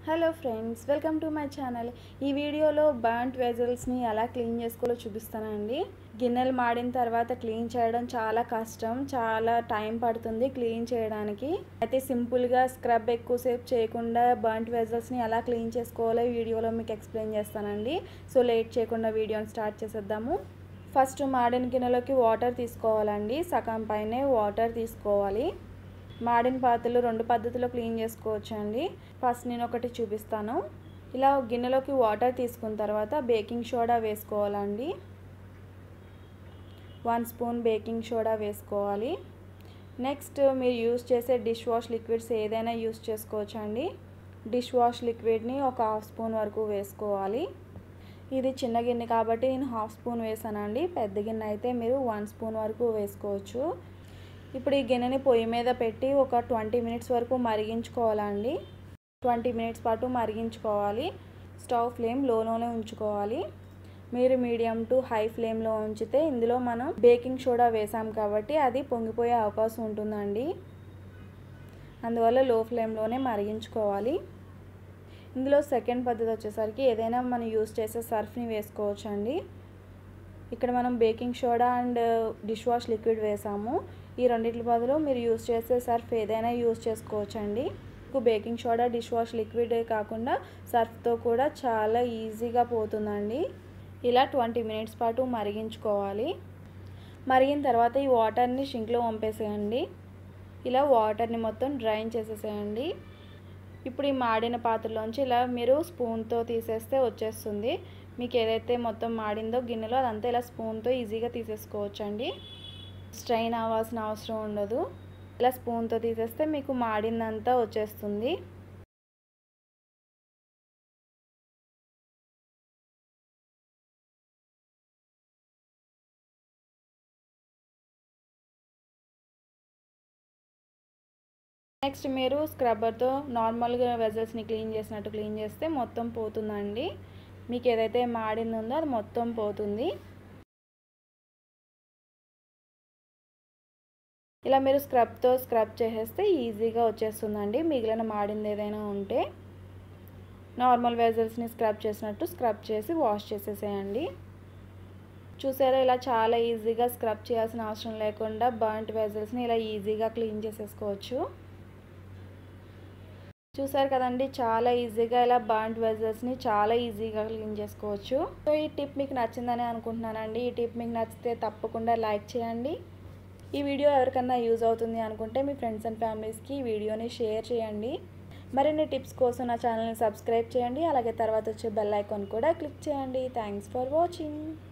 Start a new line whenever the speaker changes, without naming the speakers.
hello friends welcome to my channel ఈ వీడియోలో burnt వెజల్స్ని ఎలా క్లీన్ చేసుకోవాలో చూపిస్తానండి గిన్నెలు మాడిన తర్వాత క్లీన్ చేయడం చాలా కష్టం చాలా టైం పడుతుంది క్లీన్ చేయడానికి అయితే సింపుల్గా స్క్రబ్ ఎక్కువసేపు చేయకుండా బర్ంట్ వెజల్స్ని ఎలా క్లీన్ చేసుకోవాలో ఈ వీడియోలో మీకు ఎక్స్ప్లెయిన్ చేస్తానండి సో లేట్ చేయకుండా వీడియోని స్టార్ట్ చేసేద్దాము ఫస్ట్ మాడిన గిన్నెలోకి వాటర్ తీసుకోవాలండి సగం పైనే వాటర్ తీసుకోవాలి మాడిన పాత్రలు రెండు పద్ధతిలో క్లీన్ చేసుకోవచ్చు అండి ఫస్ట్ నేను ఒకటి చూపిస్తాను ఇలా గిన్నెలోకి వాటర్ తీసుకున్న తర్వాత బేకింగ్ సోడా వేసుకోవాలండి వన్ స్పూన్ బేకింగ్ సోడా వేసుకోవాలి నెక్స్ట్ మీరు యూస్ చేసే డిష్ వాష్ లిక్విడ్స్ ఏదైనా యూస్ చేసుకోవచ్చు అండి డిష్ వాష్ లిక్విడ్ని ఒక హాఫ్ స్పూన్ వరకు వేసుకోవాలి ఇది చిన్న గిన్నె కాబట్టి నేను హాఫ్ స్పూన్ వేసానండి పెద్ద గిన్నె అయితే మీరు వన్ స్పూన్ వరకు వేసుకోవచ్చు ఇప్పుడు ఈ గిన్నెని పొయ్యి మీద పెట్టి ఒక ట్వంటీ మినిట్స్ వరకు మరిగించుకోవాలండి ట్వంటీ మినిట్స్ పాటు మరిగించుకోవాలి స్టవ్ ఫ్లేమ్ లోలోనే ఉంచుకోవాలి మీరు మీడియం టు హై ఫ్లేమ్లో ఉంచితే ఇందులో మనం బేకింగ్ సోడా వేసాం కాబట్టి అది పొంగిపోయే అవకాశం ఉంటుందండి అందువల్ల లో ఫ్లేమ్లోనే మరిగించుకోవాలి ఇందులో సెకండ్ పద్ధతి వచ్చేసరికి ఏదైనా మనం యూస్ చేసే సర్ఫ్ని వేసుకోవచ్చు అండి ఇక్కడ మనం baking soda and dish wash liquid వేసాము ఈ రెండింటి బదులు మీరు యూస్ చేసే సర్ఫ్ ఏదైనా యూస్ చేసుకోవచ్చు అండి మీకు baking soda dish wash liquid కాకుండా సర్ఫ్తో కూడా చాలా ఈజీగా పోతుందండి ఇలా ట్వంటీ మినిట్స్ పాటు మరిగించుకోవాలి మరిగిన తర్వాత ఈ వాటర్ని షింక్లో పంపేసేయండి ఇలా వాటర్ని మొత్తం డ్రైన్ చేసేసేయండి ఇప్పుడు ఈ మాడిన పాత్రలోంచి ఇలా మీరు స్పూన్తో తీసేస్తే వచ్చేస్తుంది మీకు ఏదైతే మొత్తం మాడిందో గిన్నెలో అదంతా ఇలా స్పూన్తో ఈజీగా తీసేసుకోవచ్చండి స్ట్రైన్ అవ్వాల్సిన అవసరం ఉండదు ఇలా స్పూన్తో తీసేస్తే మీకు మాడిందంతా వచ్చేస్తుంది నెక్స్ట్ మీరు స్క్రబ్బర్తో నార్మల్గా వెజల్స్ని క్లీన్ చేసినట్టు క్లీన్ చేస్తే మొత్తం పోతుందండి మీకు ఏదైతే మాడింది ఉందో అది మొత్తం పోతుంది ఇలా మీరు స్క్రబ్తో స్క్రబ్ చేసేస్తే ఈజీగా వచ్చేస్తుందండి మిగిలిన మాడింది ఏదైనా ఉంటే నార్మల్ వెజల్స్ని స్క్రబ్ చేసినట్టు స్క్రబ్ చేసి వాష్ చేసేసేయండి చూసారా ఇలా చాలా ఈజీగా స్క్రబ్ చేయాల్సిన అవసరం లేకుండా బర్ంట్ వెజల్స్ని ఇలా ఈజీగా క్లీన్ చేసేసుకోవచ్చు చూసారు కదండి చాలా ఈజీగా ఇలా బాండ్ వెజల్స్ని చాలా ఈజీగా క్లీన్ చేసుకోవచ్చు సో ఈ టిప్ మీకు నచ్చిందని అనుకుంటున్నానండి ఈ టిప్ మీకు నచ్చితే తప్పకుండా లైక్ చేయండి ఈ వీడియో ఎవరికన్నా యూజ్ అవుతుంది అనుకుంటే మీ ఫ్రెండ్స్ అండ్ ఫ్యామిలీస్కి ఈ వీడియోని షేర్ చేయండి మరిన్ని టిప్స్ కోసం నా ఛానల్ని సబ్స్క్రైబ్ చేయండి అలాగే తర్వాత వచ్చే బెల్ ఐకాన్ కూడా క్లిక్ చేయండి థ్యాంక్స్ ఫర్ వాచింగ్